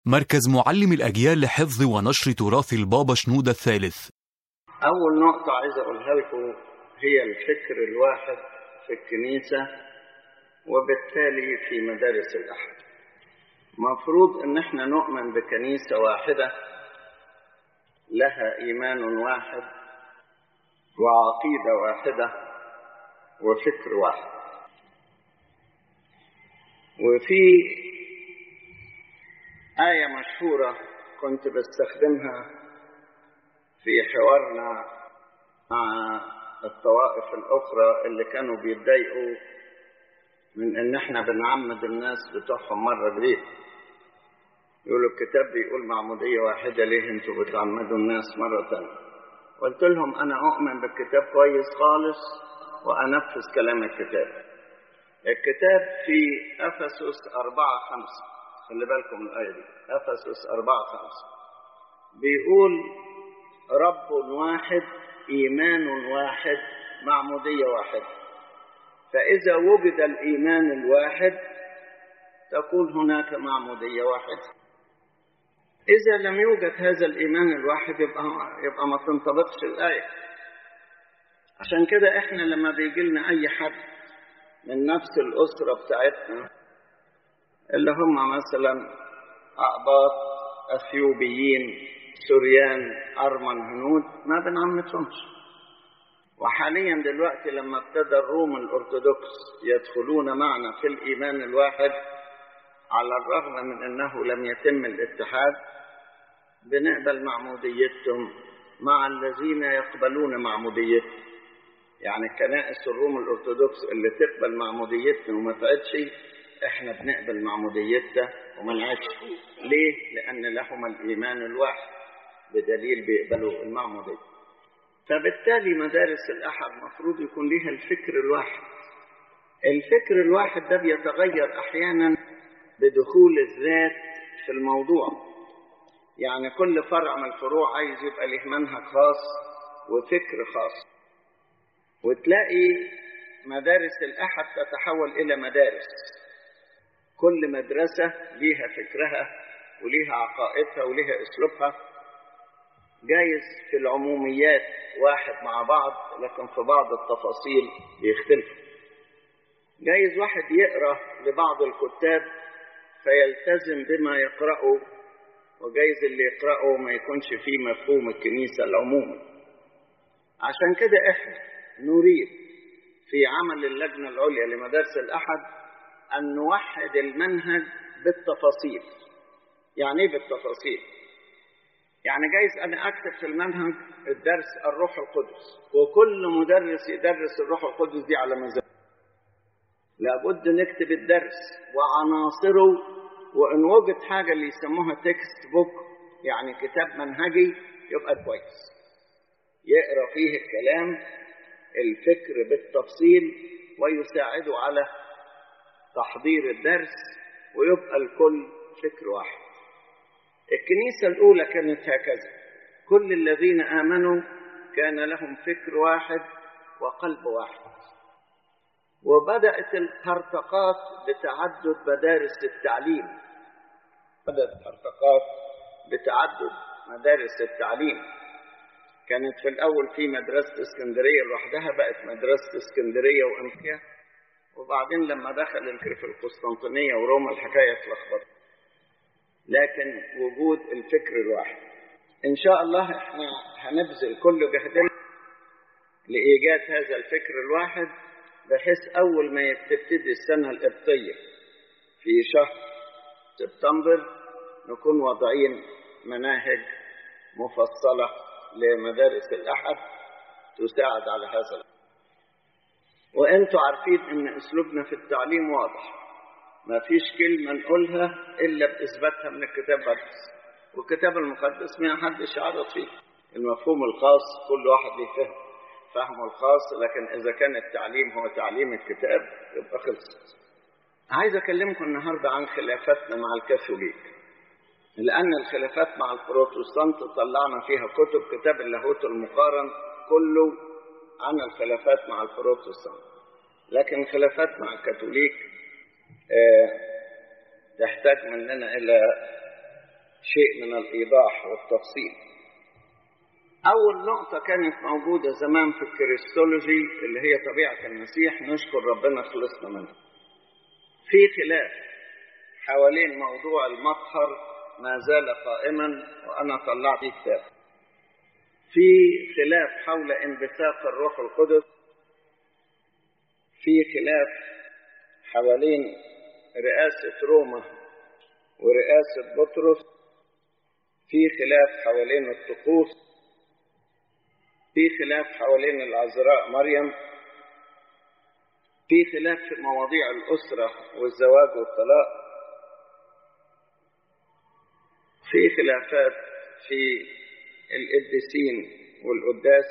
مركز معلم الأجيال لحفظ ونشر تراث البابا شنودة الثالث أول نقطة عايز أقولها لكم هي الفكر الواحد في الكنيسة وبالتالي في مدارس الأحد مفروض أن احنا نؤمن بكنيسة واحدة لها إيمان واحد وعقيدة واحدة وفكر واحد وفي آية مشهورة كنت بستخدمها في حوارنا مع الطوائف الأخرى اللي كانوا بيتضايقوا من إن إحنا بنعمد الناس بتوعهم مرة جديدة. يقولوا الكتاب بيقول معمودية واحدة ليه أنتوا بتعمدوا الناس مرة تانية؟ قلت لهم أنا أؤمن بالكتاب كويس خالص وأنفذ كلام الكتاب. الكتاب في أفسس أربعة خمسة خلي بالكم من الآية دي أفسس أربعة خمسة بيقول رب واحد إيمان واحد معمودية واحدة فإذا وجد الإيمان الواحد تكون هناك معمودية واحدة إذا لم يوجد هذا الإيمان الواحد يبقى يبقى ما تنطبقش الآية عشان كده إحنا لما بيجي لنا أي حد من نفس الأسرة بتاعتنا اللي هم مثلا أقباط أثيوبيين سوريان أرمن هنود ما بنعمتهمش وحاليا دلوقتي لما ابتدى الروم الأرثوذكس يدخلون معنا في الإيمان الواحد على الرغم من أنه لم يتم الاتحاد بنقبل معموديتهم مع الذين يقبلون معموديتهم يعني كنائس الروم الأرثوذكس اللي تقبل معموديتنا وما تعدش احنا بنقبل معموديتها وما نعدش ليه؟ لأن لهم الإيمان الواحد بدليل بيقبلوا المعمودية فبالتالي مدارس الأحد مفروض يكون لها الفكر الواحد الفكر الواحد ده بيتغير أحيانا بدخول الذات في الموضوع يعني كل فرع من الفروع عايز يبقى له منهج خاص وفكر خاص وتلاقي مدارس الأحد تتحول إلى مدارس كل مدرسة ليها فكرها وليها عقائدها وليها أسلوبها جايز في العموميات واحد مع بعض لكن في بعض التفاصيل بيختلفوا جايز واحد يقرأ لبعض الكتاب فيلتزم بما يقرأه وجايز اللي يقرأه ما يكونش فيه مفهوم الكنيسة العمومي عشان كده احنا نريد في عمل اللجنة العليا لمدارس الأحد أن نوحد المنهج بالتفاصيل يعني إيه بالتفاصيل؟ يعني جايز أنا أكتب في المنهج الدرس الروح القدس وكل مدرس يدرس الروح القدس دي على مزاجه لابد نكتب الدرس وعناصره وإن وجد حاجة اللي يسموها تكست بوك يعني كتاب منهجي يبقى كويس يقرأ فيه الكلام الفكر بالتفصيل ويساعده على تحضير الدرس ويبقى الكل فكر واحد الكنيسة الأولى كانت هكذا كل الذين آمنوا كان لهم فكر واحد وقلب واحد وبدأت الهرطقات بتعدد مدارس التعليم بدأت الهرطقات بتعدد مدارس التعليم كانت في الأول في مدرسة اسكندرية لوحدها بقت مدرسة اسكندرية وأنقية وبعدين لما دخل الكريف القسطنطينية وروما الحكاية اتلخبطت لكن وجود الفكر الواحد إن شاء الله إحنا هنبذل كل جهدنا لإيجاد هذا الفكر الواحد بحيث أول ما تبتدي السنة القبطية في شهر سبتمبر نكون واضعين مناهج مفصلة لمدارس الأحد تساعد على هذا وانتوا عارفين ان اسلوبنا في التعليم واضح ما فيش كلمة نقولها إلا بإثباتها من الكتاب المقدس والكتاب المقدس ما حدش يعرض فيه المفهوم الخاص كل واحد له فهم فهمه الخاص لكن إذا كان التعليم هو تعليم الكتاب يبقى خلصت عايز أكلمكم النهاردة عن خلافاتنا مع الكاثوليك لأن الخلافات مع البروتستانت طلعنا فيها كتب كتاب اللاهوت المقارن كله عن الخلافات مع البروتستانت لكن الخلافات مع الكاثوليك آه تحتاج مننا إلى شيء من الإيضاح والتفصيل أول نقطة كانت موجودة زمان في الكريستولوجي اللي هي طبيعة المسيح نشكر ربنا خلصنا منها في خلاف حوالين موضوع المطهر ما زال قائما وأنا طلعت فيه كتاب في خلاف حول انبثاق الروح القدس في خلاف حوالين رئاسة روما ورئاسة بطرس في خلاف حوالين الطقوس في خلاف حوالين العذراء مريم في خلاف في مواضيع الأسرة والزواج والطلاق في خلافات في القديسين والقداس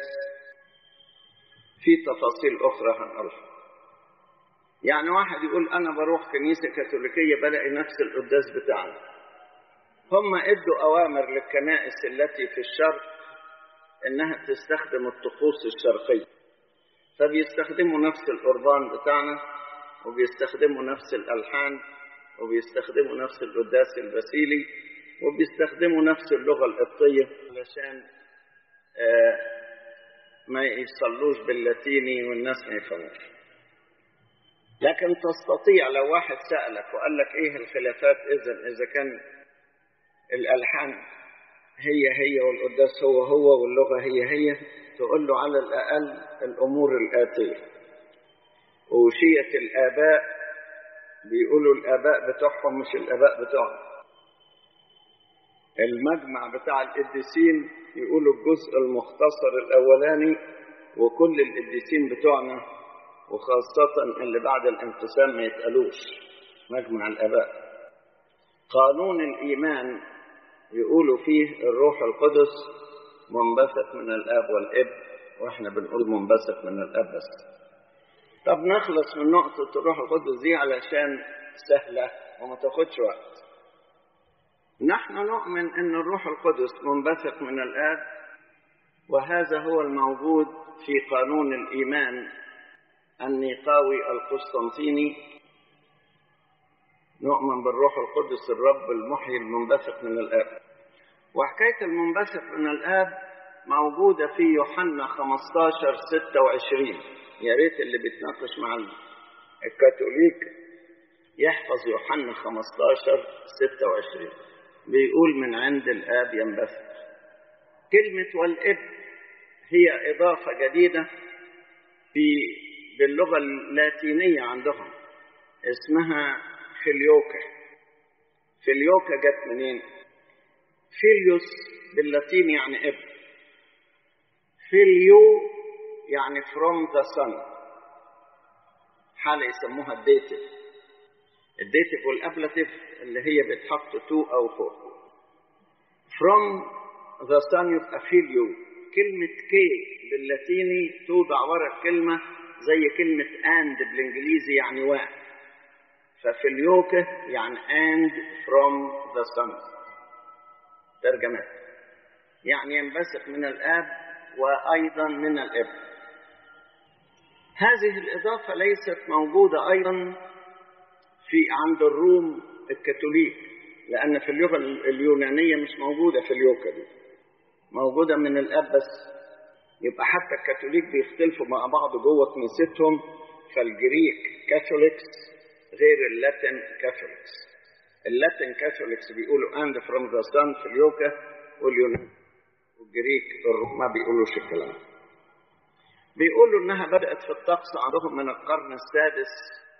في تفاصيل أخرى هنقولها يعني واحد يقول أنا بروح كنيسة كاثوليكية بلاقي نفس القداس بتاعنا هم ادوا أوامر للكنائس التي في الشرق إنها تستخدم الطقوس الشرقية فبيستخدموا نفس القربان بتاعنا وبيستخدموا نفس الألحان وبيستخدموا نفس القداس البسيلي وبيستخدموا نفس اللغة القبطية علشان آه ما يصلوش باللاتيني والناس ما يفهموش لكن تستطيع لو واحد سألك وقال لك ايه الخلافات اذا اذا كان الالحان هي هي والقداس هو هو واللغة هي هي تقول له على الاقل الامور الاتية وشية الاباء بيقولوا الاباء بتوعهم مش الاباء بتوعنا المجمع بتاع القديسين يقولوا الجزء المختصر الاولاني وكل القديسين بتوعنا وخاصة اللي بعد الانقسام ما يتقالوش مجمع الآباء قانون الإيمان يقولوا فيه الروح القدس منبثق من الآب والابن وإحنا بنقول منبثق من الآب بس طب نخلص من نقطة الروح القدس دي علشان سهلة وما تاخدش وقت نحن نؤمن أن الروح القدس منبثق من الآب وهذا هو الموجود في قانون الإيمان النيقاوي القسطنطيني نؤمن بالروح القدس الرب المحيي المنبثق من الآب وحكاية المنبثق من الآب موجودة في يوحنا 15 26 يا ريت اللي بيتناقش مع الكاثوليك يحفظ يوحنا 15 26 بيقول من عند الآب ينبثق كلمة والابن هي إضافة جديدة في باللغة اللاتينية عندهم اسمها فيليوكا فيليوكا جت منين؟ فيليوس باللاتيني يعني ابن فيليو يعني from the sun حالة يسموها الديتيف الديتيف والابلاتيف اللي هي بتحط تو او فوق from the sun يبقى فيليو كلمة كي باللاتيني توضع ورا الكلمة زي كلمة and بالإنجليزي يعني و ففيليوكا يعني and from the sun ترجمة يعني ينبثق من الآب وأيضا من الابن هذه الإضافة ليست موجودة أيضا في عند الروم الكاثوليك لأن في اللغة اليونانية مش موجودة في اليوكا دي موجودة من الآب بس يبقى حتى الكاثوليك بيختلفوا مع بعض جوه كنيستهم فالجريك كاثوليكس غير اللاتين كاثوليكس اللاتين كاثوليكس بيقولوا and from the sun في اليوكا واليونان والجريك ما بيقولوش الكلام بيقولوا انها بدأت في الطقس عندهم من القرن السادس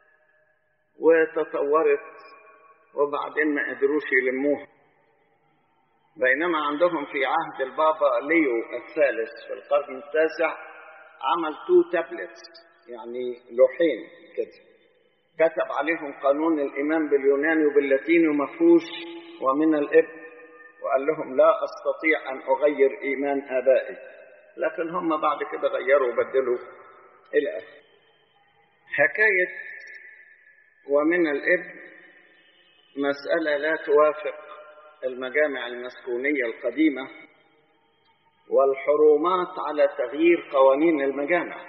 وتطورت وبعدين ما قدروش يلموها بينما عندهم في عهد البابا ليو الثالث في القرن التاسع عمل تو تابلتس يعني لوحين كده كتب عليهم قانون الإيمان باليوناني وباللاتيني ومفهوش ومن الإبن وقال لهم لا أستطيع أن أغير إيمان آبائي لكن هم بعد كده غيروا وبدلوا إلى آخره حكاية ومن الإبن مسألة لا توافق المجامع المسكونية القديمة والحرومات على تغيير قوانين المجامع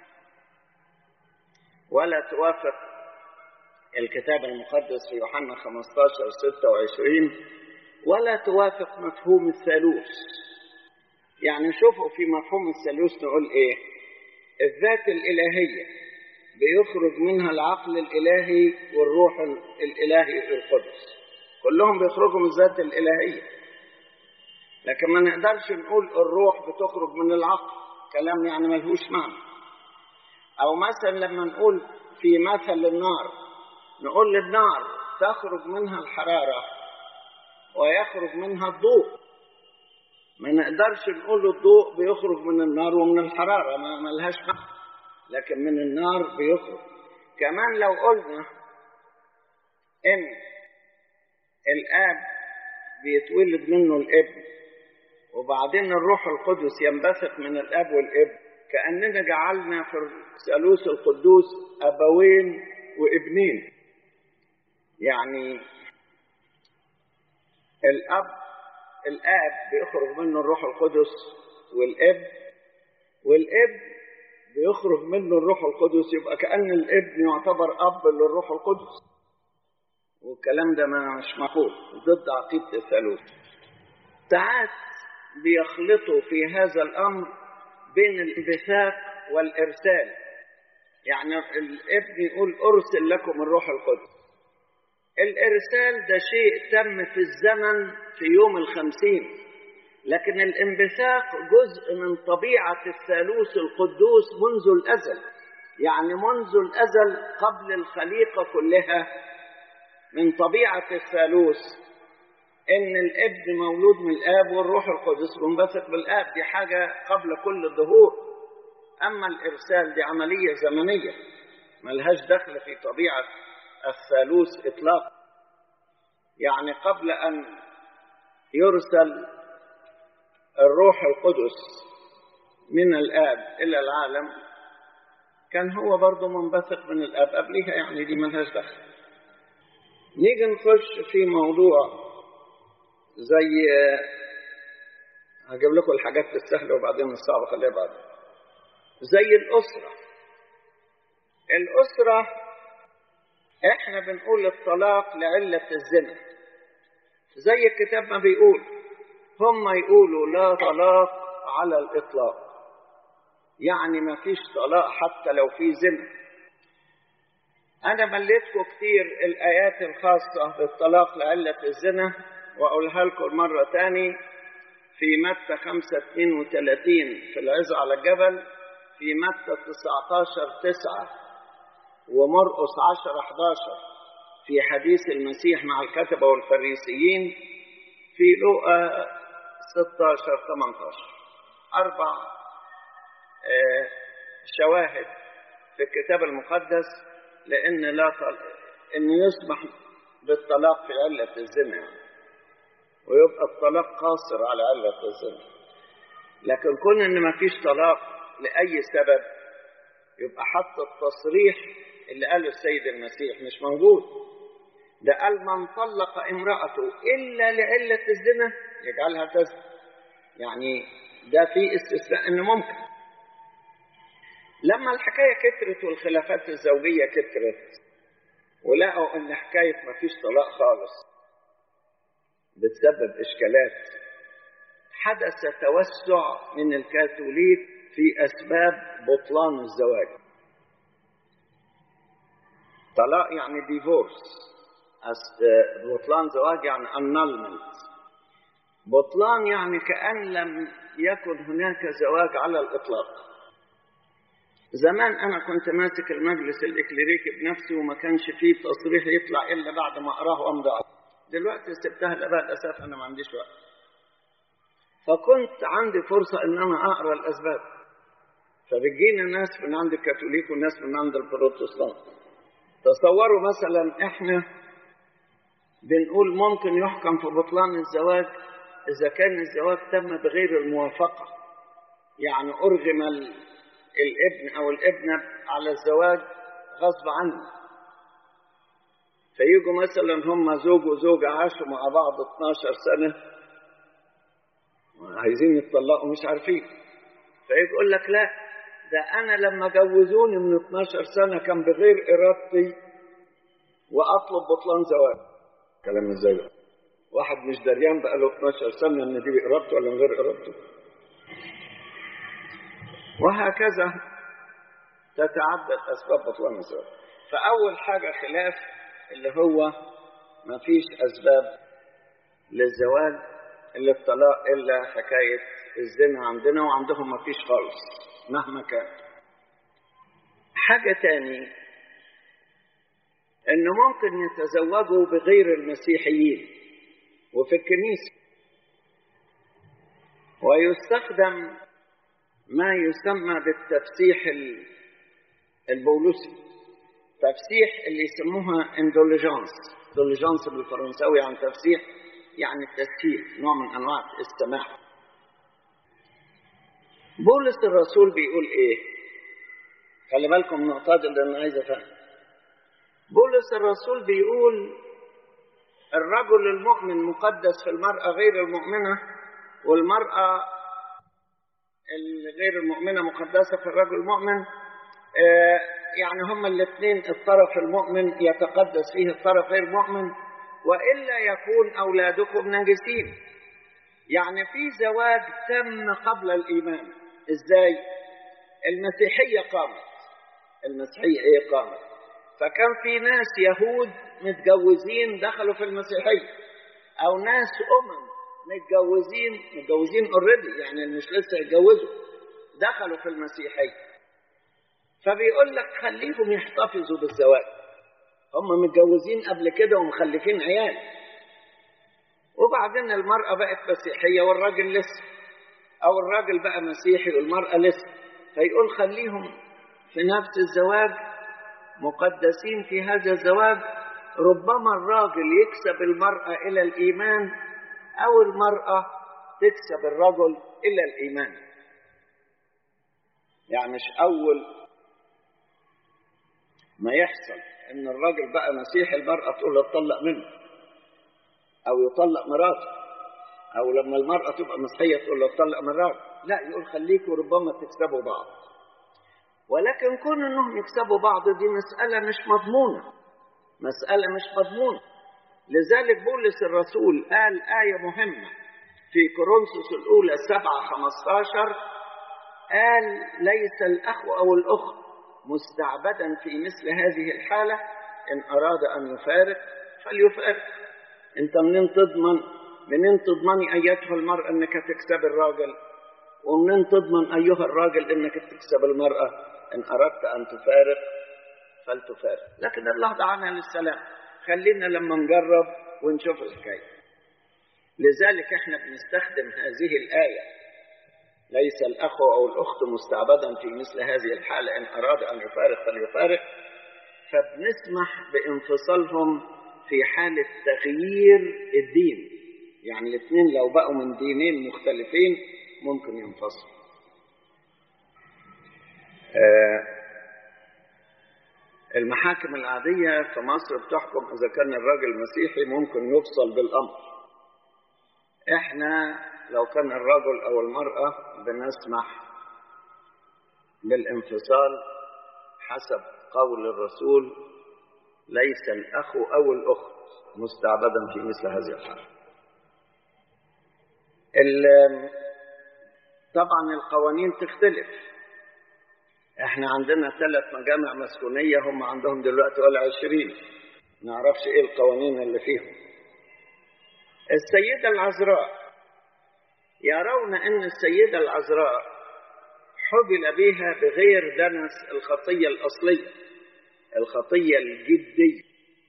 ولا توافق الكتاب المقدس في يوحنا 15 26 ولا توافق مفهوم الثالوث يعني شوفوا في مفهوم الثالوث نقول ايه الذات الإلهية بيخرج منها العقل الإلهي والروح الإلهي القدس كلهم بيخرجوا من الذات الإلهية لكن ما نقدرش نقول الروح بتخرج من العقل كلام يعني ملهوش معنى أو مثلا لما نقول في مثل النار نقول للنار تخرج منها الحرارة ويخرج منها الضوء ما نقدرش نقول الضوء بيخرج من النار ومن الحرارة ما ملهاش معنى لكن من النار بيخرج كمان لو قلنا ان الاب بيتولد منه الابن وبعدين الروح القدس ينبثق من الاب والابن كاننا جعلنا في الثالوث القدوس ابوين وابنين يعني الاب الاب بيخرج منه الروح القدس والابن والابن بيخرج منه الروح القدس يبقى كأن الابن يعتبر أب للروح القدس والكلام ده ما مش معقول ضد عقيدة الثالوث ساعات بيخلطوا في هذا الأمر بين الانبثاق والإرسال يعني الابن يقول أرسل لكم الروح القدس الإرسال ده شيء تم في الزمن في يوم الخمسين لكن الانبثاق جزء من طبيعة الثالوث القدوس منذ الأزل يعني منذ الأزل قبل الخليقة كلها من طبيعة الثالوث إن الابن مولود من الآب والروح القدس منبثق بالآب دي حاجة قبل كل الظهور أما الإرسال دي عملية زمنية ملهاش دخل في طبيعة الثالوث إطلاقا يعني قبل أن يرسل الروح القدس من الآب إلى العالم كان هو برضه منبثق من الآب قبلها يعني دي ملهاش دخل نيجي نخش في موضوع زي هجيب لكم الحاجات السهلة وبعدين الصعبة خليها بعد زي الأسرة الأسرة احنا بنقول الطلاق لعلة الزنا زي الكتاب ما بيقول هم يقولوا لا طلاق على الإطلاق يعني ما فيش طلاق حتى لو في زنا أنا مليتكم كتير الآيات الخاصة بالطلاق لعلة الزنا وأقولها لكم مرة تاني في متى 5 32 في العظة على الجبل في متى 19 9 ومرقس 10 11 في حديث المسيح مع الكتبة والفريسيين في لوقا 16 18 أربع آه شواهد في الكتاب المقدس لأن لا طل... إن يسمح بالطلاق في علة الزنا يعني. ويبقى الطلاق قاصر على علة الزنا لكن كون إن ما فيش طلاق لأي سبب يبقى حتى التصريح اللي قاله السيد المسيح مش موجود ده قال من طلق امرأته إلا لعلة الزنا يجعلها تزن يعني ده في استثناء إنه ممكن لما الحكاية كترت والخلافات الزوجية كترت ولقوا إن حكاية ما فيش طلاق خالص بتسبب إشكالات حدث توسع من الكاثوليك في أسباب بطلان الزواج طلاق يعني ديفورس بطلان زواج يعني annulment بطلان يعني كأن لم يكن هناك زواج على الإطلاق زمان أنا كنت ماسك المجلس الإكليريكي بنفسي وما كانش فيه تصريح يطلع إلا بعد ما أقراه وأمضي دلوقتي سبتها لأبعد أساف أنا ما عنديش وقت فكنت عندي فرصة إن أنا أقرأ الأسباب فبتجينا ناس من عند الكاثوليك وناس من عند البروتستانت تصوروا مثلا احنا بنقول ممكن يحكم في بطلان الزواج اذا كان الزواج تم بغير الموافقه يعني ارغم الابن او الابنه على الزواج غصب عنه فيجوا مثلا هم زوج وزوجة عاشوا مع بعض 12 سنة عايزين يتطلقوا مش عارفين فيجي يقول لك لا ده أنا لما جوزوني من 12 سنة كان بغير إرادتي وأطلب بطلان زواج كلام ازاي واحد مش دريان بقى له 12 سنة إن دي بإرادته ولا من غير إرادته وهكذا تتعدد أسباب بطلان الزواج فأول حاجة خلاف اللي هو ما فيش أسباب للزواج إلا الطلاق إلا حكاية الزنا عندنا وعندهم ما فيش خالص مهما كان حاجة تاني إنه ممكن يتزوجوا بغير المسيحيين وفي الكنيسة ويستخدم ما يسمى بالتفسيح البولوسي تفسيح اللي يسموها اندوليجانس اندوليجانس بالفرنساوي عن تفسيح يعني التسهيل نوع من انواع السماح بولس الرسول بيقول ايه خلي بالكم من النقطة دي اللي انا عايز افهم بولس الرسول بيقول الرجل المؤمن مقدس في المرأة غير المؤمنة والمرأة الغير المؤمنة مقدسة في الرجل المؤمن آه يعني هما الاثنين الطرف المؤمن يتقدس فيه الطرف غير المؤمن وإلا يكون أولادكم نجسين يعني في زواج تم قبل الإيمان إزاي المسيحية قامت المسيحية إيه قامت فكان في ناس يهود متجوزين دخلوا في المسيحية أو ناس أمم متجوزين متجوزين اوريدي يعني مش لسه يتجوزوا دخلوا في المسيحية فبيقول لك خليهم يحتفظوا بالزواج هم متجوزين قبل كده ومخلفين عيال وبعدين المرأة بقت مسيحية والراجل لسه أو الراجل بقى مسيحي والمرأة لسه فيقول خليهم في نفس الزواج مقدسين في هذا الزواج ربما الراجل يكسب المرأة إلى الإيمان أو المرأة تكسب الرجل إلى الإيمان يعني مش أول ما يحصل إن الراجل بقى مسيحي المرأة تقول له اتطلق منه أو يطلق مراته أو لما المرأة تبقى مسيحية تقول له اتطلق مراته لا يقول خليكوا ربما تكسبوا بعض ولكن كون انهم يكسبوا بعض دي مسألة مش مضمونة مسألة مش مضمونة لذلك بولس الرسول قال آية مهمة في كورنثوس الأولى سبعة خمستاشر قال ليس الأخ أو الأخت مستعبدا في مثل هذه الحالة إن أراد أن يفارق فليفارق أنت منين تضمن منين تضمني أيتها المرأة أنك تكسب الراجل ومنين تضمن أيها الراجل أنك تكسب المرأة إن أردت أن تفارق فلتفارق لكن الله دعانا للسلام خلينا لما نجرب ونشوف الحكاية لذلك احنا بنستخدم هذه الآية ليس الأخ أو الأخت مستعبدا في مثل هذه الحالة إن أراد أن يفارق فليفارق فبنسمح بانفصالهم في حالة تغيير الدين يعني الاثنين لو بقوا من دينين مختلفين ممكن ينفصلوا آه المحاكم العادية في مصر بتحكم إذا كان الراجل مسيحي ممكن يفصل بالأمر إحنا لو كان الرجل أو المرأة بنسمح بالانفصال حسب قول الرسول ليس الأخ أو الأخت مستعبدا في مثل هذه الحالة طبعا القوانين تختلف احنا عندنا ثلاث مجامع مسكونية هم عندهم دلوقتي ولا عشرين نعرفش ايه القوانين اللي فيهم السيدة العذراء يرون ان السيدة العذراء حبل بها بغير دنس الخطية الأصلية الخطية الجدية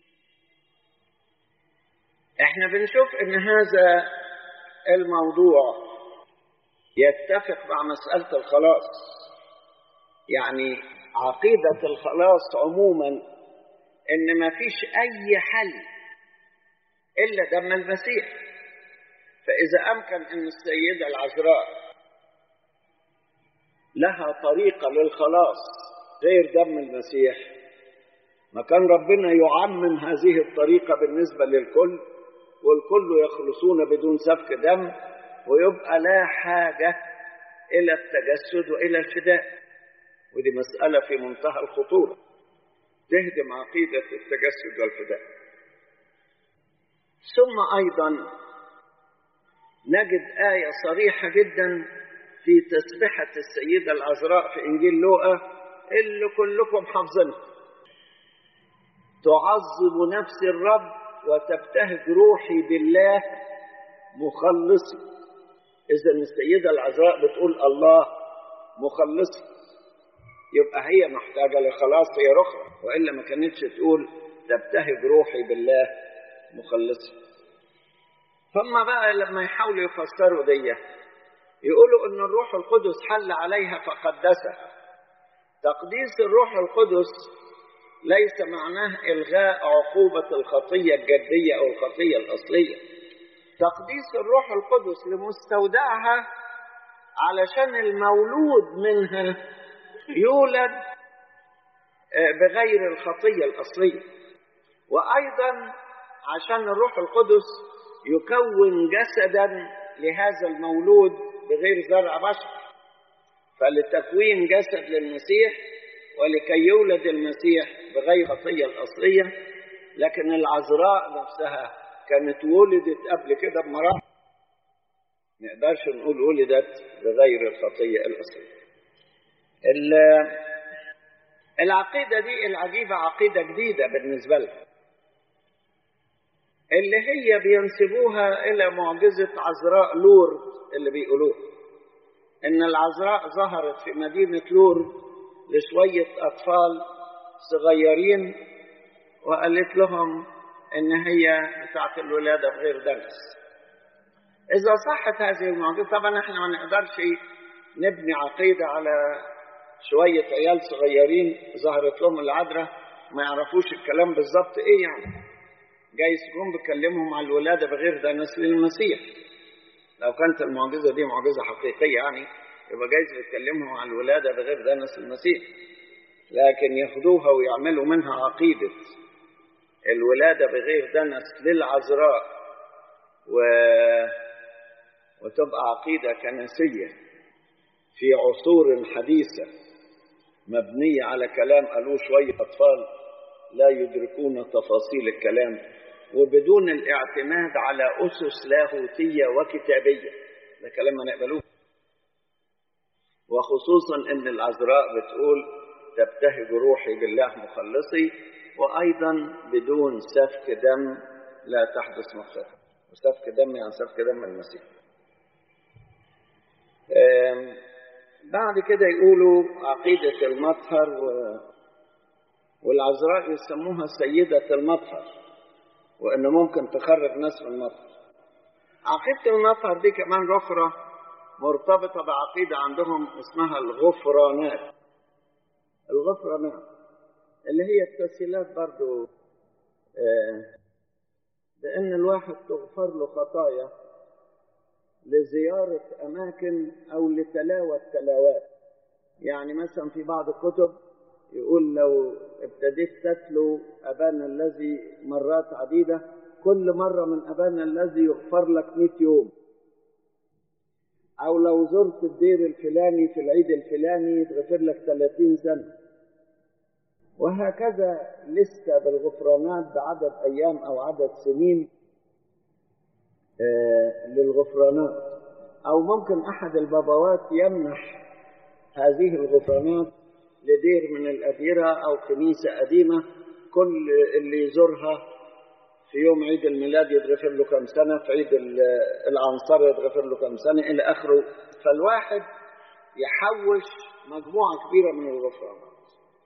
احنا بنشوف ان هذا الموضوع يتفق مع مسألة الخلاص يعني عقيدة الخلاص عموما إن ما فيش أي حل إلا دم المسيح فإذا أمكن أن السيدة العذراء لها طريقة للخلاص غير دم المسيح ما كان ربنا يعمم هذه الطريقة بالنسبة للكل والكل يخلصون بدون سفك دم ويبقى لا حاجة إلى التجسد وإلى الفداء ودي مسألة في منتهى الخطورة تهدم عقيدة التجسد والفداء ثم أيضا نجد آية صريحة جدا في تسبحة السيدة العذراء في إنجيل لوقا اللي كلكم حافظينها تعظم نفسي الرب وتبتهج روحي بالله مخلصي إذا السيدة العذراء بتقول الله مخلصي يبقى هي محتاجة لخلاص هي أخرى وإلا ما كانتش تقول تبتهج روحي بالله مخلصي ثم بقى لما يحاولوا يفسروا دي يقولوا ان الروح القدس حل عليها فقدسها تقديس الروح القدس ليس معناه الغاء عقوبه الخطيه الجديه او الخطيه الاصليه تقديس الروح القدس لمستودعها علشان المولود منها يولد بغير الخطيه الاصليه وايضا عشان الروح القدس يكون جسدا لهذا المولود بغير زرع بشر فلتكوين جسد للمسيح ولكي يولد المسيح بغير الخطية الأصلية لكن العذراء نفسها كانت ولدت قبل كده بمراحل ما نقدرش نقول ولدت بغير الخطية الأصلية العقيدة دي العجيبة عقيدة جديدة بالنسبة لها اللي هي بينسبوها إلى معجزة عذراء لورد اللي بيقولوها إن العذراء ظهرت في مدينة لورد لشوية أطفال صغيرين وقالت لهم إن هي بتاعت الولادة بغير دنس إذا صحت هذه المعجزة طبعا إحنا ما نقدرش نبني عقيدة على شوية عيال صغيرين ظهرت لهم العذراء ما يعرفوش الكلام بالظبط إيه يعني جايز يكون بيكلمهم على الولادة بغير دنس للمسيح لو كانت المعجزة دي معجزة حقيقية يعني يبقى جايز بيتكلمهم عن الولادة بغير دنس المسيح لكن ياخدوها ويعملوا منها عقيدة الولادة بغير دنس للعذراء و... وتبقى عقيدة كنسية في عصور حديثة مبنية على كلام قالوه شوية أطفال لا يدركون تفاصيل الكلام وبدون الاعتماد على أسس لاهوتية وكتابية ده كلام ما نقبلوه وخصوصا ان العذراء بتقول تبتهج روحي بالله مخلصي وايضا بدون سفك دم لا تحدث مغفرة وسفك دم يعني سفك دم المسيح بعد كده يقولوا عقيدة المطهر و... والعذراء يسموها سيدة المطهر وإن ممكن تخرج ناس من المطهر عقيدة المطهر دي كمان أخرى مرتبطة بعقيدة عندهم اسمها الغفرانات الغفرانات اللي هي التسهيلات برضو آه بأن الواحد تغفر له خطايا لزيارة أماكن أو لتلاوة تلاوات يعني مثلا في بعض الكتب يقول لو ابتديت تتلو أبانا الذي مرات عديدة كل مرة من أبانا الذي يغفر لك 100 يوم أو لو زرت الدير الفلاني في العيد الفلاني يتغفر لك 30 سنة وهكذا لسه بالغفرانات بعدد أيام أو عدد سنين آه للغفرانات أو ممكن أحد البابوات يمنح هذه الغفرانات لدير من الأديرة أو كنيسة قديمة كل اللي يزورها في يوم عيد الميلاد يتغفر له كم سنة في عيد العنصر يتغفر له كم سنة إلى آخره فالواحد يحوش مجموعة كبيرة من الغفرانات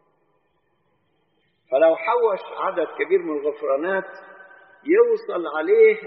فلو حوش عدد كبير من الغفرانات يوصل عليه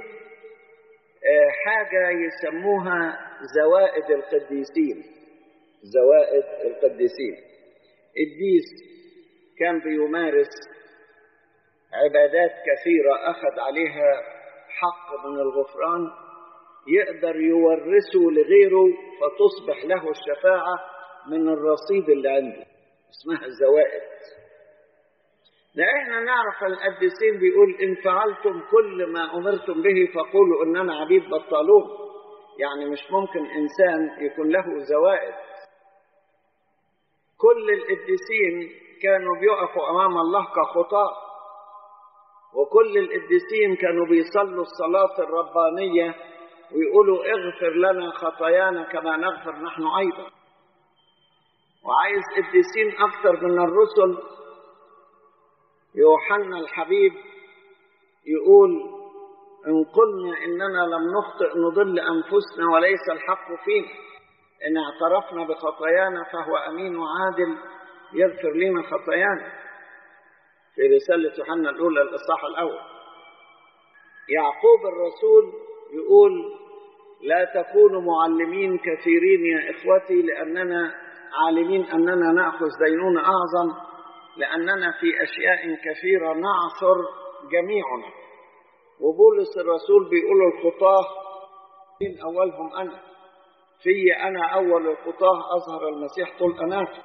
حاجة يسموها زوائد القديسين زوائد القديسين الديس كان بيمارس عبادات كثيرة أخذ عليها حق من الغفران يقدر يورثه لغيره فتصبح له الشفاعة من الرصيد اللي عنده اسمها الزوائد ده احنا نعرف القديسين بيقول ان فعلتم كل ما امرتم به فقولوا اننا عبيد بطالون يعني مش ممكن انسان يكون له زوائد كل القديسين كانوا بيقفوا امام الله كخطاه وكل القديسين كانوا بيصلوا الصلاة الربانية ويقولوا اغفر لنا خطايانا كما نغفر نحن أيضا وعايز قديسين أكثر من الرسل يوحنا الحبيب يقول إن قلنا إننا لم نخطئ نضل أنفسنا وليس الحق فينا إن اعترفنا بخطايانا فهو أمين وعادل يغفر لنا خطايانا في رسالة يوحنا الأولى الإصحاح الأول يعقوب الرسول يقول لا تكونوا معلمين كثيرين يا إخوتي لأننا عالمين أننا نأخذ دينون أعظم لأننا في أشياء كثيرة نعثر جميعنا وبولس الرسول بيقول الخطاة من أولهم أنا في أنا أول الخطاة أظهر المسيح طول أناته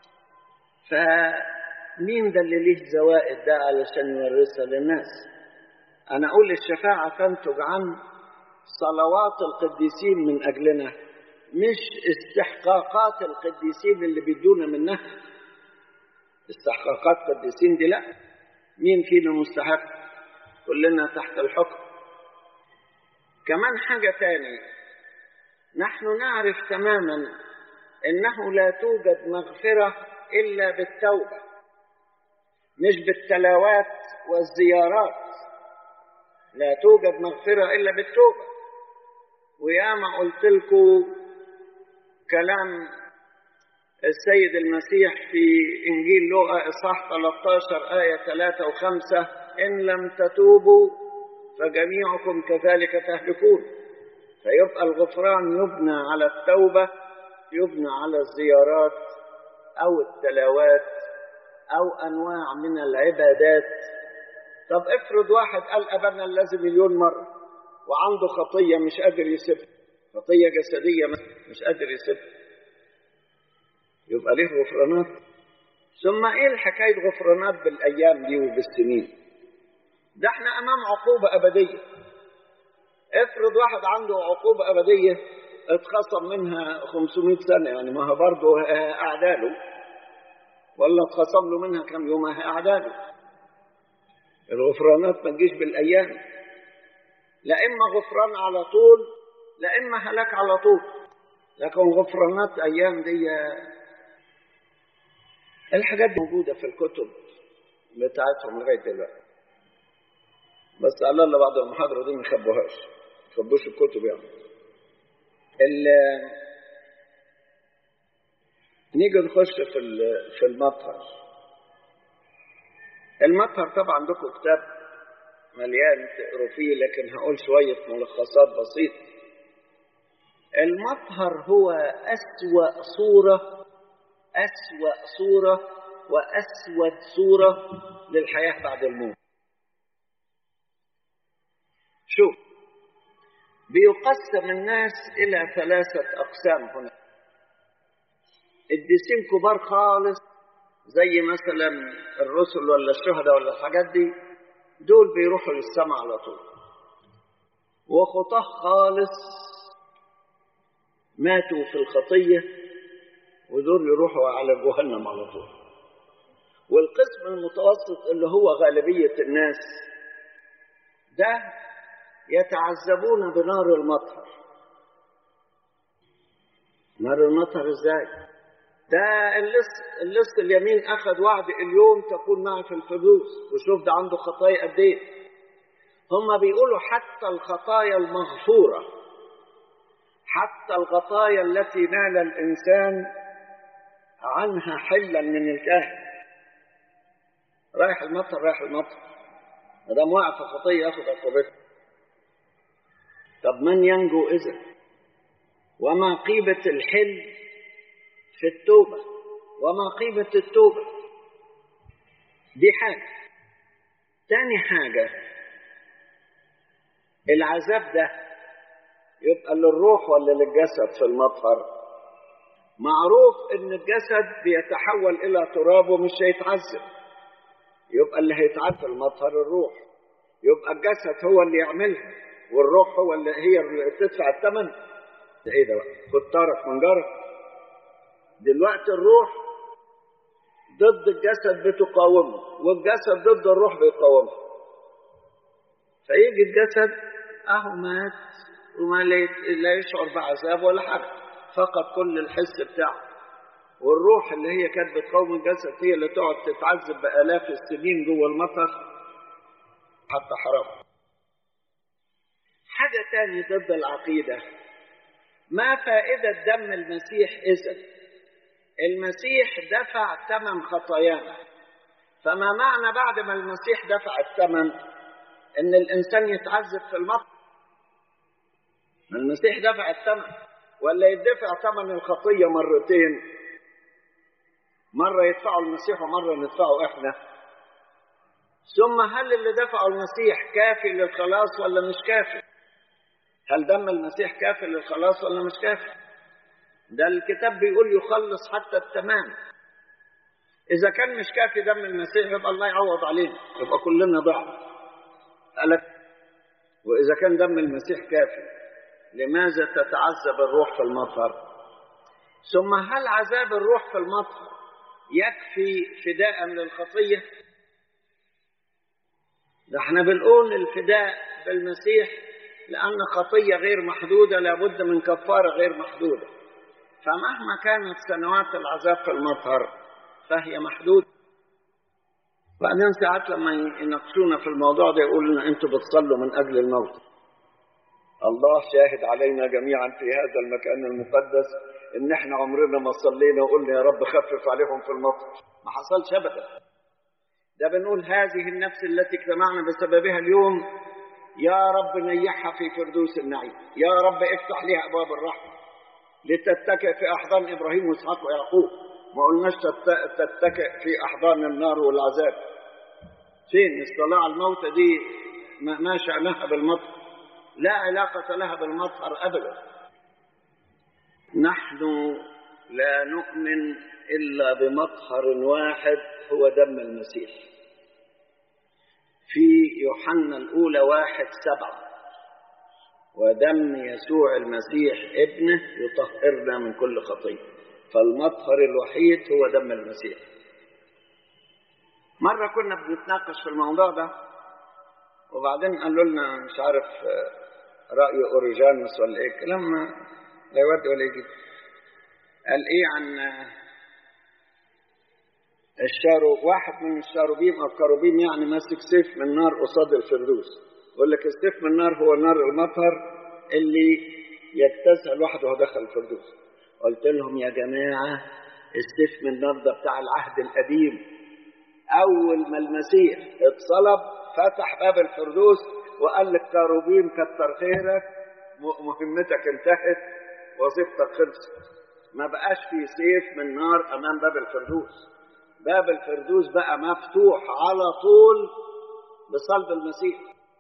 فمين ده اللي ليه زوائد ده علشان يورثها للناس أنا أقول الشفاعة تنتج عن صلوات القديسين من أجلنا مش استحقاقات القديسين اللي بيدونا منها استحقاقات قديسين دي لا مين فينا مستحق كلنا تحت الحكم كمان حاجة تاني نحن نعرف تماما انه لا توجد مغفرة الا بالتوبة مش بالتلاوات والزيارات لا توجد مغفرة الا بالتوبة وياما قلت لكم كلام السيد المسيح في انجيل لوقا اصحاح 13 ايه 3 و5 ان لم تتوبوا فجميعكم كذلك تهلكون فيبقى الغفران يبنى على التوبة يبنى على الزيارات أو التلاوات أو أنواع من العبادات طب افرض واحد قال أبنا الذي مليون مرة وعنده خطية مش قادر يسيبها خطية جسدية مش قادر يسيبها يبقى ليه غفرانات ثم ايه الحكاية غفرانات بالأيام دي وبالسنين ده احنا أمام عقوبة أبدية افرض واحد عنده عقوبة أبدية اتخصم منها 500 سنة يعني ما هو برضه أعداله ولا اتخصم له منها كم يوم أعداله الغفرانات ما تجيش بالأيام لا إما غفران على طول لا إما هلاك على طول لكن غفرانات أيام دي الحاجات دي موجودة في الكتب بتاعتهم لغاية دلوقتي بس على الله بعد المحاضرة دي ما يخبوهاش يخبوش الكتب يعني ال نيجي نخش في في المطهر المطهر طبعا عندكم كتاب مليان تقروا فيه لكن هقول شوية ملخصات بسيطة المطهر هو أسوأ صورة أسوأ صورة وأسود صورة للحياة بعد الموت شوف بيقسم الناس إلى ثلاثة أقسام هنا الديسين كبار خالص زي مثلا الرسل ولا الشهداء ولا الحاجات دي دول بيروحوا للسماء على طول وخطاه خالص ماتوا في الخطية ودول يروحوا على جهنم على طول والقسم المتوسط اللي هو غالبية الناس ده يتعذبون بنار المطهر نار المطهر ازاي ده اللص اللص اليمين اخذ وعد اليوم تكون معي في الفردوس وشوف ده عنده خطايا قد ايه هم بيقولوا حتى الخطايا المغفوره حتى الخطايا التي نال الانسان عنها حلا من الكاهن رايح المطر رايح المطر ما دام وقع في خطيه ياخذ عقوبته طب من ينجو اذا وما قيمه الحل في التوبه وما قيمه التوبه دي حاجه تاني حاجه العذاب ده يبقى للروح ولا للجسد في المطهر معروف ان الجسد بيتحول الى تراب ومش هيتعذب يبقى اللي هيتعذب في المطهر الروح يبقى الجسد هو اللي يعملها والروح هو اللي هي اللي تدفع الثمن ده ايه ده بقى خد طرف من جرك دلوقتي الروح ضد الجسد بتقاومه والجسد ضد الروح بيقاومه فيجي الجسد اهو مات وما لا يشعر بعذاب ولا حاجه فقط كل الحس بتاعه والروح اللي هي كانت بتقوم الجسد هي اللي تقعد تتعذب بالاف السنين جوه المطر حتى حرام حاجه تاني ضد العقيده ما فائده دم المسيح اذا المسيح دفع ثمن خطايانا فما معنى بعد ما المسيح دفع الثمن ان الانسان يتعذب في المطر المسيح دفع الثمن ولا يدفع ثمن الخطيه مرتين مره يدفعه المسيح ومره ندفعه احنا ثم هل اللي دفعه المسيح كافي للخلاص ولا مش كافي هل دم المسيح كافي للخلاص ولا مش كافي ده الكتاب بيقول يخلص حتى التمام إذا كان مش كافي دم المسيح يبقى الله يعوض علينا يبقى كلنا ضعف قالك وإذا كان دم المسيح كافي لماذا تتعذب الروح في المطهر ثم هل عذاب الروح في المطهر يكفي فداء للخطية ده احنا بنقول الفداء بالمسيح لأن خطية غير محدودة لابد من كفارة غير محدودة فمهما كانت سنوات العذاب في المطهر فهي محدودة بعدين ساعات لما يناقشونا في الموضوع ده يقولوا لنا انتوا بتصلوا من اجل الموت الله شاهد علينا جميعا في هذا المكان المقدس ان احنا عمرنا ما صلينا وقلنا يا رب خفف عليهم في المطر ما حصلش ابدا ده بنقول هذه النفس التي اجتمعنا بسببها اليوم يا رب نيحها في فردوس النعيم يا رب افتح لها ابواب الرحمه لتتكئ في احضان ابراهيم واسحاق ويعقوب ما قلناش تتكئ في احضان النار والعذاب فين الصلاه على الموتى دي ما شانها بالمطر لا علاقه لها بالمطهر ابدا نحن لا نؤمن الا بمطهر واحد هو دم المسيح في يوحنا الاولى واحد سبعه ودم يسوع المسيح ابنه يطهرنا من كل خطيه فالمطهر الوحيد هو دم المسيح مرة كنا بنتناقش في الموضوع ده وبعدين قالوا لنا مش عارف رأي أوريجانوس ولا إيه كلام لا يودي ولا يجيب قال إيه عن الشارو واحد من الشاروبيم أو الكروبيم يعني ماسك سيف من نار قصاد الفردوس يقول لك السيف من نار هو نار المطهر اللي يجتازها لوحده وهو دخل الفردوس قلت لهم يا جماعة السيف من النار ده بتاع العهد القديم أول ما المسيح اتصلب فتح باب الفردوس وقال للكاروبيم كتر خيرك مهمتك انتهت وظيفتك خلصت ما بقاش في سيف من نار أمام باب الفردوس باب الفردوس بقى مفتوح على طول بصلب المسيح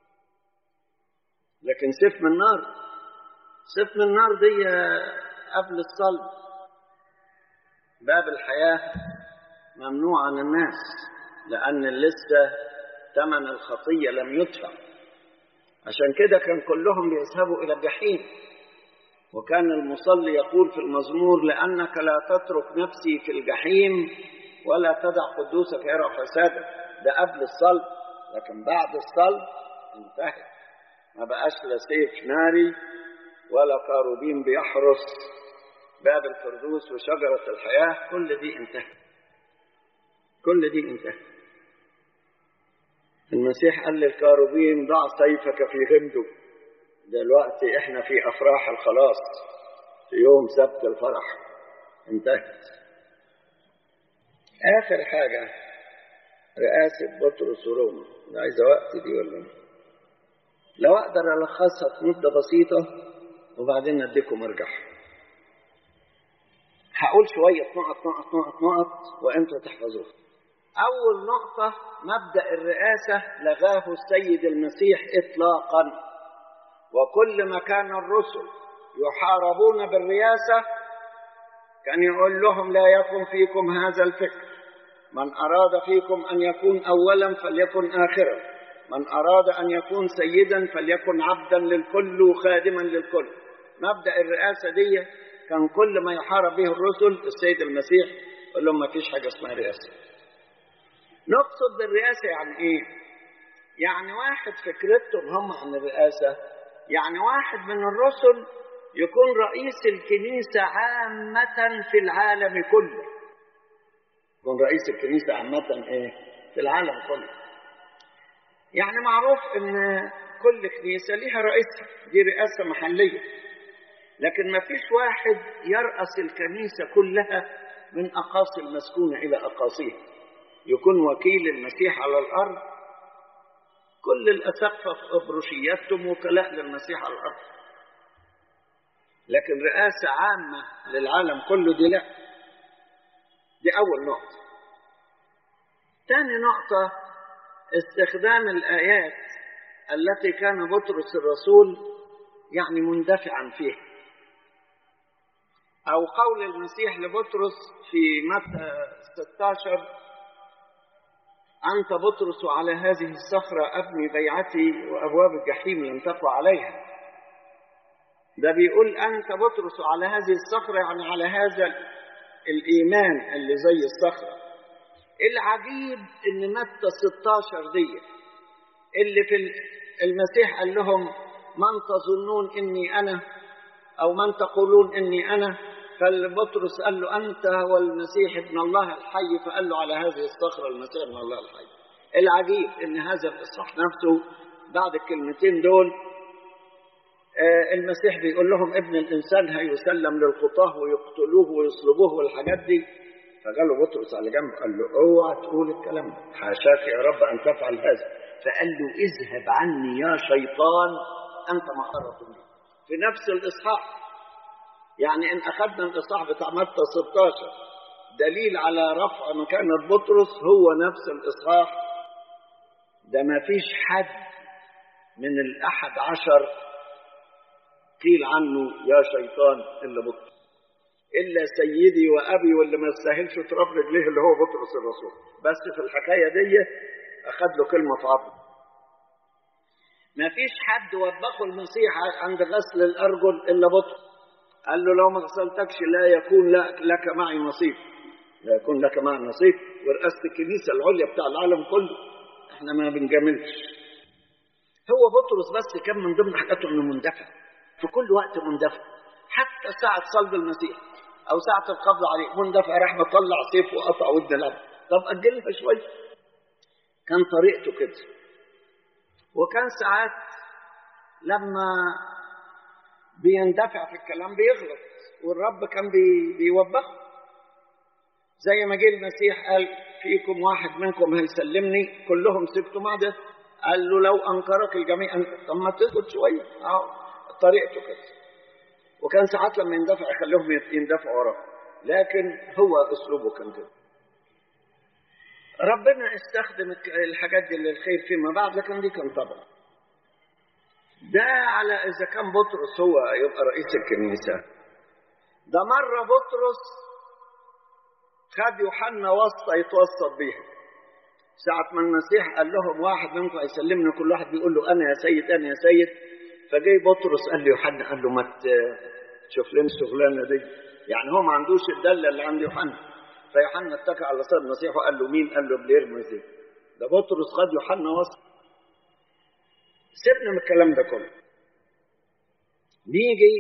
لكن سيف من نار سيف من نار دي قبل الصلب باب الحياة ممنوع عن الناس لأن لسه ثمن الخطية لم يدفع عشان كده كان كلهم بيذهبوا إلى الجحيم وكان المصلي يقول في المزمور لأنك لا تترك نفسي في الجحيم ولا تدع قدوسك يرى فسادا ده قبل الصلب لكن بعد الصلب انتهت ما بقاش لا سيف ناري ولا كاروبين بيحرس باب الفردوس وشجرة الحياة كل دي انتهت كل دي انتهت المسيح قال للكاروبين ضع سيفك في غمده دلوقتي احنا في افراح الخلاص في يوم سبت الفرح انتهت اخر حاجة رئاسة بطرس وروما ده عايزة وقت دي ولا لو اقدر الخصها في مدة بسيطة وبعدين اديكم ارجع هقول شوية نقط نقط نقط نقط وانتوا تحفظوها أول نقطة مبدأ الرئاسة لغاه السيد المسيح إطلاقا وكل ما كان الرسل يحاربون بالرئاسة كان يقول لهم لا يكن فيكم هذا الفكر من أراد فيكم أن يكون أولا فليكن آخرا من أراد أن يكون سيدا فليكن عبدا للكل وخادما للكل مبدأ الرئاسة دي كان كل ما يحارب به الرسل السيد المسيح يقول لهم ما فيش حاجة اسمها رئاسة نقصد بالرئاسة يعني ايه يعني واحد فكرتهم هم عن الرئاسة يعني واحد من الرسل يكون رئيس الكنيسة عامة في العالم كله يكون رئيس الكنيسة عامة ايه في العالم كله يعني معروف ان كل كنيسة ليها رئيسها دي رئاسة محلية لكن ما فيش واحد يرأس الكنيسة كلها من أقاصي المسكونة إلى أقاصيها يكون وكيل المسيح على الأرض كل الأسقفة في أبروشياتهم وكلاء للمسيح على الأرض لكن رئاسة عامة للعالم كله دي لا دي أول نقطة ثاني نقطة استخدام الآيات التي كان بطرس الرسول يعني مندفعا فيها أو قول المسيح لبطرس في متى 16 أنت بطرس على هذه الصخرة أبني بيعتي وأبواب الجحيم لم تقوى عليها ده بيقول أنت بطرس على هذه الصخرة يعني على هذا الإيمان اللي زي الصخرة العجيب إن متى 16 دي اللي في المسيح قال لهم من تظنون إني أنا أو من تقولون إني أنا فالبطرس قال له أنت هو المسيح ابن الله الحي فقال له على هذه الصخرة المسيح ابن الله الحي العجيب إن هذا الإصحاح نفسه بعد الكلمتين دول المسيح بيقول لهم ابن الإنسان هيسلم للخطاه ويقتلوه ويصلبوه والحاجات دي فقال له بطرس على جنب قال له اوعى تقول الكلام ده حاشاك يا رب أن تفعل هذا فقال له اذهب عني يا شيطان أنت ما أردت في نفس الإصحاح يعني إن أخذنا الإصحاح بتاع متى 16 دليل على رفع مكانة بطرس هو نفس الإصحاح ده ما فيش حد من الأحد عشر قيل عنه يا شيطان إلا بطرس إلا سيدي وأبي واللي ما يستاهلش تراب رجليه اللي هو بطرس الرسول بس في الحكاية دي أخذ له كلمة في عطل ما فيش حد وبخه المسيح عند غسل الأرجل إلا بطرس قال له لو ما غسلتكش لا يكون لك معي نصيب لا يكون لك معي نصيب ورئاسة الكنيسة العليا بتاع العالم كله احنا ما بنجاملش هو بطرس بس كان من ضمن حاجاته انه مندفع في كل وقت مندفع حتى ساعة صلب المسيح أو ساعة القبض عليه مندفع راح مطلع سيف وقطع ود الأب طب أجلها شوية كان طريقته كده وكان ساعات لما بيندفع في الكلام بيغلط والرب كان بي بيوبخه زي ما جه المسيح قال فيكم واحد منكم هيسلمني كلهم سبتوا معده قال له لو انكرك الجميع طب ما تسكت شويه اهو طريقته كده وكان ساعات لما يندفع يخليهم يندفعوا وراه لكن هو اسلوبه كان كده ربنا استخدم الحاجات دي للخير فيما بعد لكن دي كان طبعا ده على اذا كان بطرس هو يبقى رئيس الكنيسه ده مره بطرس خد يوحنا واسطه يتوسط بيها ساعة ما المسيح قال لهم واحد منكم هيسلمني كل واحد بيقول له أنا يا سيد أنا يا سيد فجاي بطرس قال له يوحنا قال له ما تشوف لنا الشغلانة دي يعني هو ما عندوش الدلة اللي عند يوحنا فيوحنا اتكى على صدر المسيح وقال له مين؟ قال له بليرمز دي ده بطرس خد يوحنا وسط سيبنا من الكلام ده كله نيجي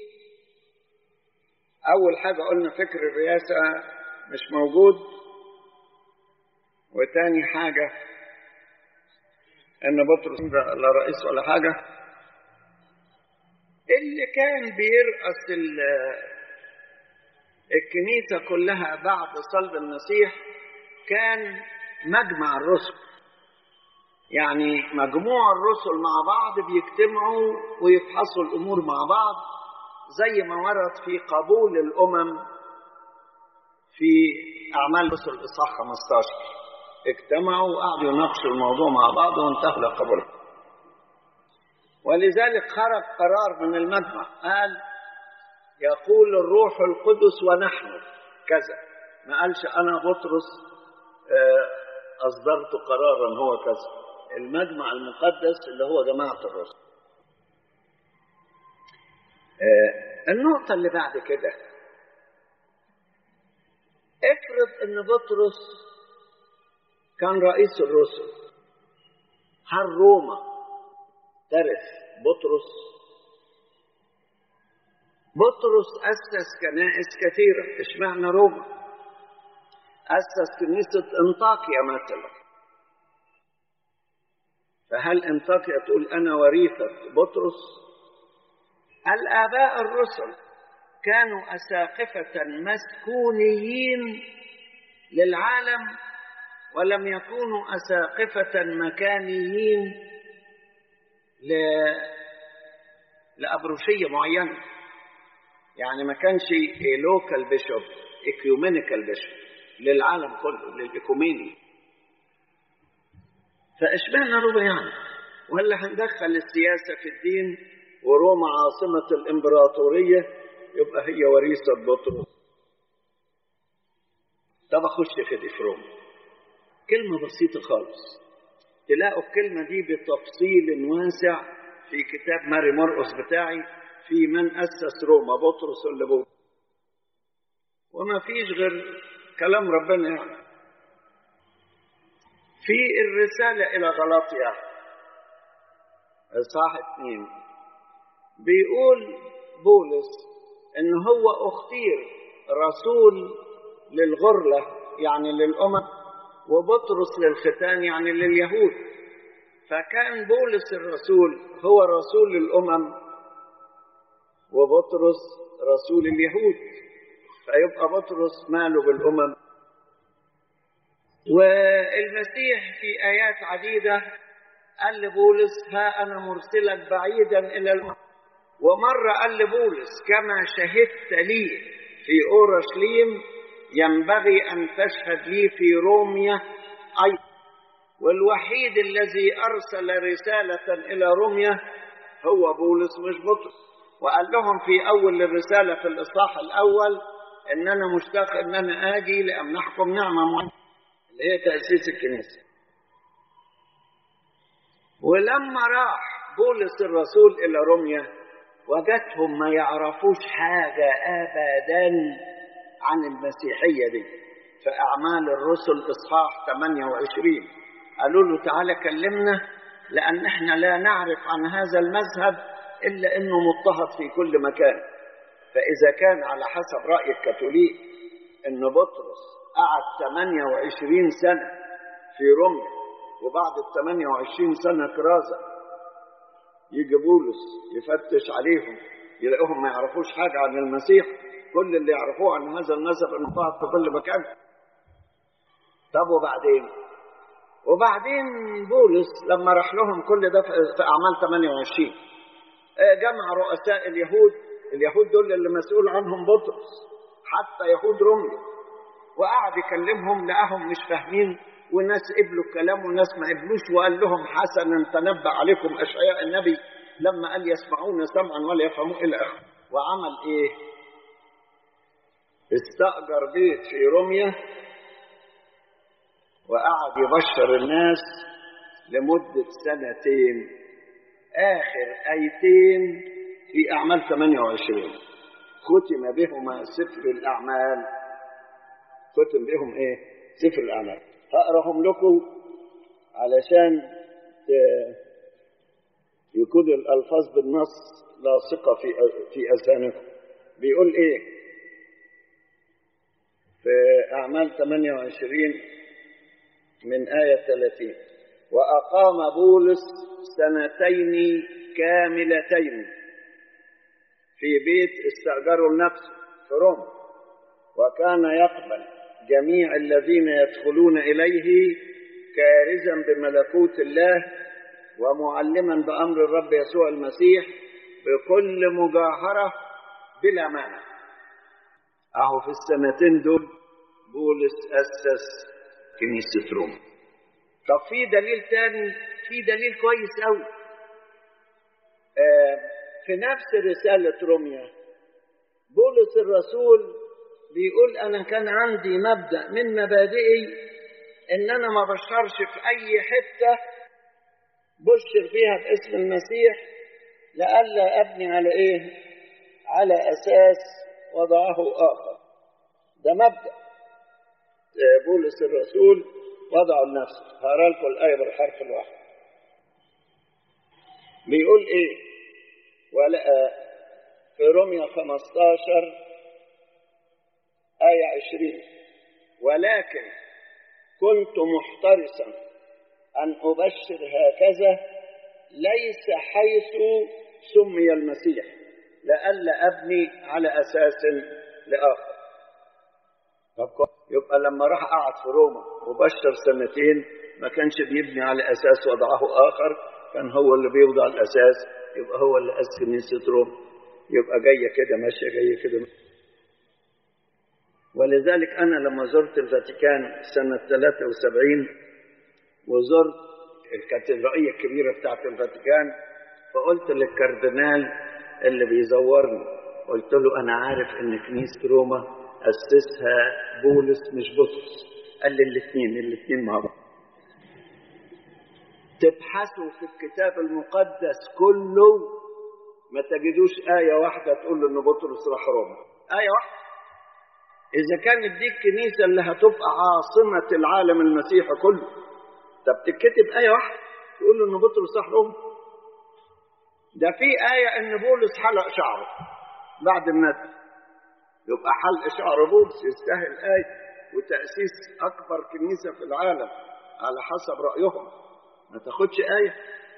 أول حاجة قلنا فكر الرئاسة مش موجود وتاني حاجة إن بطرس لا رئيس ولا حاجة اللي كان بيرأس الكنيسة كلها بعد صلب المسيح كان مجمع الرسل يعني مجموع الرسل مع بعض بيجتمعوا ويفحصوا الأمور مع بعض زي ما ورد في قبول الأمم في أعمال الرسل إصحاح 15 اجتمعوا وقعدوا يناقشوا الموضوع مع بعض وانتهوا لقبولهم ولذلك خرج قرار من المجمع قال يقول الروح القدس ونحن كذا ما قالش انا بطرس اصدرت قرارا هو كذا المجمع المقدس اللي هو جماعه الرسل النقطه اللي بعد كده افرض ان بطرس كان رئيس الرسل هل روما ترث بطرس بطرس أسس كنائس كثيرة اشمعنى روما أسس كنيسة انطاكيا مثلا فهل انطاكيا تقول أنا وريثة بطرس الآباء الرسل كانوا أساقفة مسكونيين للعالم ولم يكونوا أساقفة مكانيين ل... لأبروشية معينة يعني ما كانش لوكال بيشوب اكيومينيكال بيشوب للعالم كله للإيكوميني فاشمعنى روما يعني ولا هندخل السياسة في الدين وروما عاصمة الإمبراطورية يبقى هي وريثة بطرس طب أخش كده في روما كلمة بسيطة خالص تلاقوا الكلمة دي بتفصيل واسع في كتاب ماري مرقس بتاعي في من أسس روما بطرس ولا بولس وما فيش غير كلام ربنا يعني في الرسالة إلى غلاطيا إصحاح اثنين بيقول بولس إن هو اختير رسول للغرلة يعني للأمم وبطرس للختان يعني لليهود فكان بولس الرسول هو رسول للأمم وبطرس رسول اليهود فيبقى بطرس ماله بالأمم والمسيح في آيات عديدة قال لبولس ها أنا مرسلك بعيدا إلى الأمم ومرة قال لبولس كما شهدت لي في أورشليم ينبغي أن تشهد لي في روميا أيضا والوحيد الذي أرسل رسالة إلى روميا هو بولس مش بطرس وقال لهم في أول الرسالة في الإصحاح الأول إن أنا مشتاق إن أنا آجي لأمنحكم نعمة معينة اللي هي تأسيس الكنيسة ولما راح بولس الرسول إلى روميا وجدهم ما يعرفوش حاجة أبدا عن المسيحية دي في أعمال الرسل إصحاح 28 قالوا له تعالى كلمنا لأن احنا لا نعرف عن هذا المذهب إلا أنه مضطهد في كل مكان فإذا كان على حسب رأي الكاثوليك أن بطرس قعد 28 سنة في روميا وبعد ال 28 سنة كرازة يجي بولس يفتش عليهم يلاقوهم ما يعرفوش حاجة عن المسيح كل اللي يعرفوه عن هذا النسب انه ضاع في كل مكان طب وبعدين وبعدين بولس لما راح لهم كل ده في اعمال 28 جمع رؤساء اليهود اليهود دول اللي مسؤول عنهم بطرس حتى يهود روميا وقعد يكلمهم لقاهم مش فاهمين وناس قبلوا الكلام وناس ما قبلوش وقال لهم حسنا تنبأ عليكم اشعياء النبي لما قال يسمعون سمعا ولا يفهمون الى اخره وعمل ايه؟ استأجر بيت في روميا وقعد يبشر الناس لمدة سنتين آخر آيتين في أعمال 28 ختم بهما سفر الأعمال ختم بهم إيه؟ سفر الأعمال هقراهم لكم علشان يكون الألفاظ بالنص لاصقة في في أذهانكم بيقول إيه؟ في أعمال 28 من آية 30 وأقام بولس سنتين كاملتين في بيت استأجره لنفسه في روما وكان يقبل جميع الذين يدخلون إليه كارزا بملكوت الله ومعلما بأمر الرب يسوع المسيح بكل مجاهرة بلا مانع أهو في السنتين دول بولس أسس كنيسة روما طب في دليل تاني في دليل كويس قوي آه في نفس رسالة روميا بولس الرسول بيقول أنا كان عندي مبدأ من مبادئي إن أنا ما بشرش في أي حتة بشر فيها باسم المسيح لئلا أبني على إيه؟ على أساس وضعه آخر ده مبدأ بولس الرسول وضعه لنفسه هقرا لكم الآية بالحرف الواحد بيقول ايه ولا في روميا 15 آية 20 ولكن كنت محترسا أن أبشر هكذا ليس حيث سمي المسيح لئلا أبني على أساس لآخر يبقى لما راح قعد في روما وبشر سنتين ما كانش بيبني على أساس وضعه آخر كان هو اللي بيوضع الأساس يبقى هو اللي أسس كنيسة روما يبقى جاية كده ماشية جاية كده ماشية. ولذلك أنا لما زرت الفاتيكان سنة 73 وزرت الكاتدرائية الكبيرة بتاعت الفاتيكان فقلت للكاردينال اللي بيزورني قلت له أنا عارف إن كنيسة روما أسسها بولس مش بطرس قال لي الاثنين الاثنين مع بعض تبحثوا في الكتاب المقدس كله ما تجدوش آية واحدة تقول إن بطرس راح روما آية واحدة إذا كانت دي الكنيسة اللي هتبقى عاصمة العالم المسيحي كله طب تتكتب آية واحدة تقول إن بطرس راح روما ده في آية إن بولس حلق شعره بعد الندب يبقى حلق شعر بولس يستاهل آية وتأسيس أكبر كنيسة في العالم على حسب رأيهم ما تاخدش آية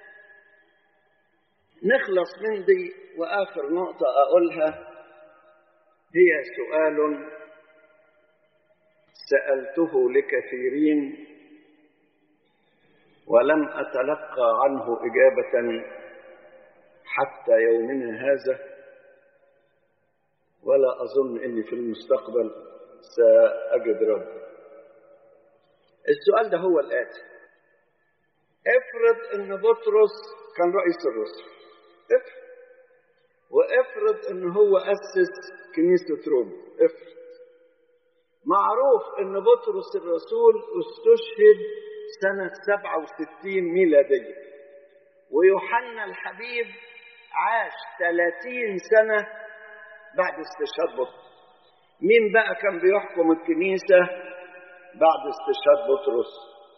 نخلص من دي وآخر نقطة أقولها هي سؤال سألته لكثيرين ولم أتلقى عنه إجابة حتى يومنا هذا ولا أظن أني في المستقبل سأجد رد السؤال ده هو الآتي افرض أن بطرس كان رئيس الرسل افرض وافرض أن هو أسس كنيسة روما افرض معروف أن بطرس الرسول استشهد سنة 67 ميلادية ويوحنا الحبيب عاش 30 سنة بعد استشهاد بطرس مين بقى كان بيحكم الكنيسة بعد استشهاد بطرس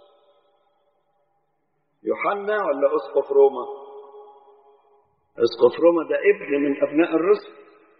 يوحنا ولا أسقف روما أسقف روما ده ابن من أبناء الرسل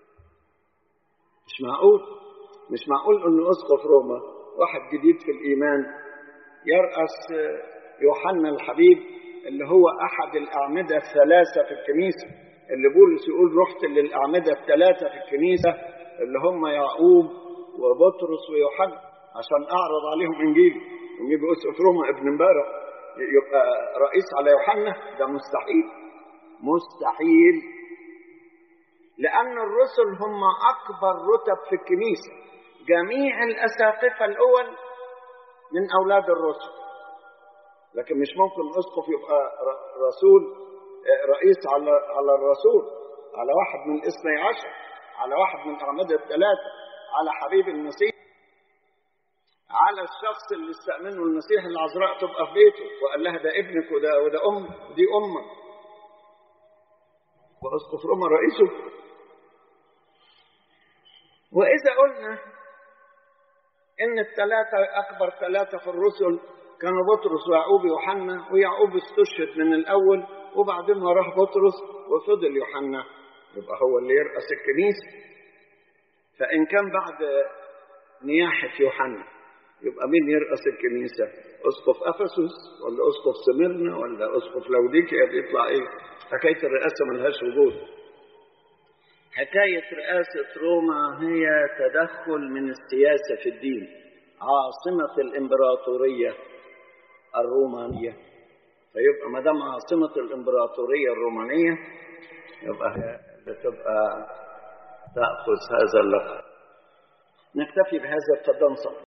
مش معقول مش معقول أن أسقف روما واحد جديد في الإيمان يرأس يوحنا الحبيب اللي هو أحد الأعمدة الثلاثة في الكنيسة اللي بولس يقول رحت للأعمدة الثلاثة في الكنيسة اللي هم يعقوب وبطرس ويوحنا عشان أعرض عليهم إنجيلي ويجي أسقف روما ابن امبارح يبقى رئيس على يوحنا ده مستحيل مستحيل لأن الرسل هم أكبر رتب في الكنيسة جميع الأساقفة الأول من أولاد الرسل لكن مش ممكن أسقف يبقى رسول رئيس على على الرسول على واحد من الاثني عشر على واحد من أعمدة الثلاثة على حبيب المسيح على الشخص اللي استأمنه المسيح العذراء تبقى في بيته وقال لها ده ابنك وده وده أم دي أمك وأسقف روما رئيسه وإذا قلنا إن الثلاثة أكبر ثلاثة في الرسل كانوا بطرس ويعقوب ويوحنا ويعقوب استشهد من الأول وبعدين راح بطرس وفضل يوحنا يبقى هو اللي يرأس الكنيسة فإن كان بعد نياحة يوحنا يبقى مين يرأس الكنيسة؟ أسقف أفسس ولا أسقف سمرنا ولا أسقف لوديكيا بيطلع إيه؟ حكاية الرئاسة ملهاش وجود. حكاية رئاسة روما هي تدخل من السياسة في الدين عاصمة الإمبراطورية الرومانية فيبقى ما دام عاصمة الإمبراطورية الرومانية يبقى هي بتبقى تأخذ هذا اللقب نكتفي بهذا التدنصر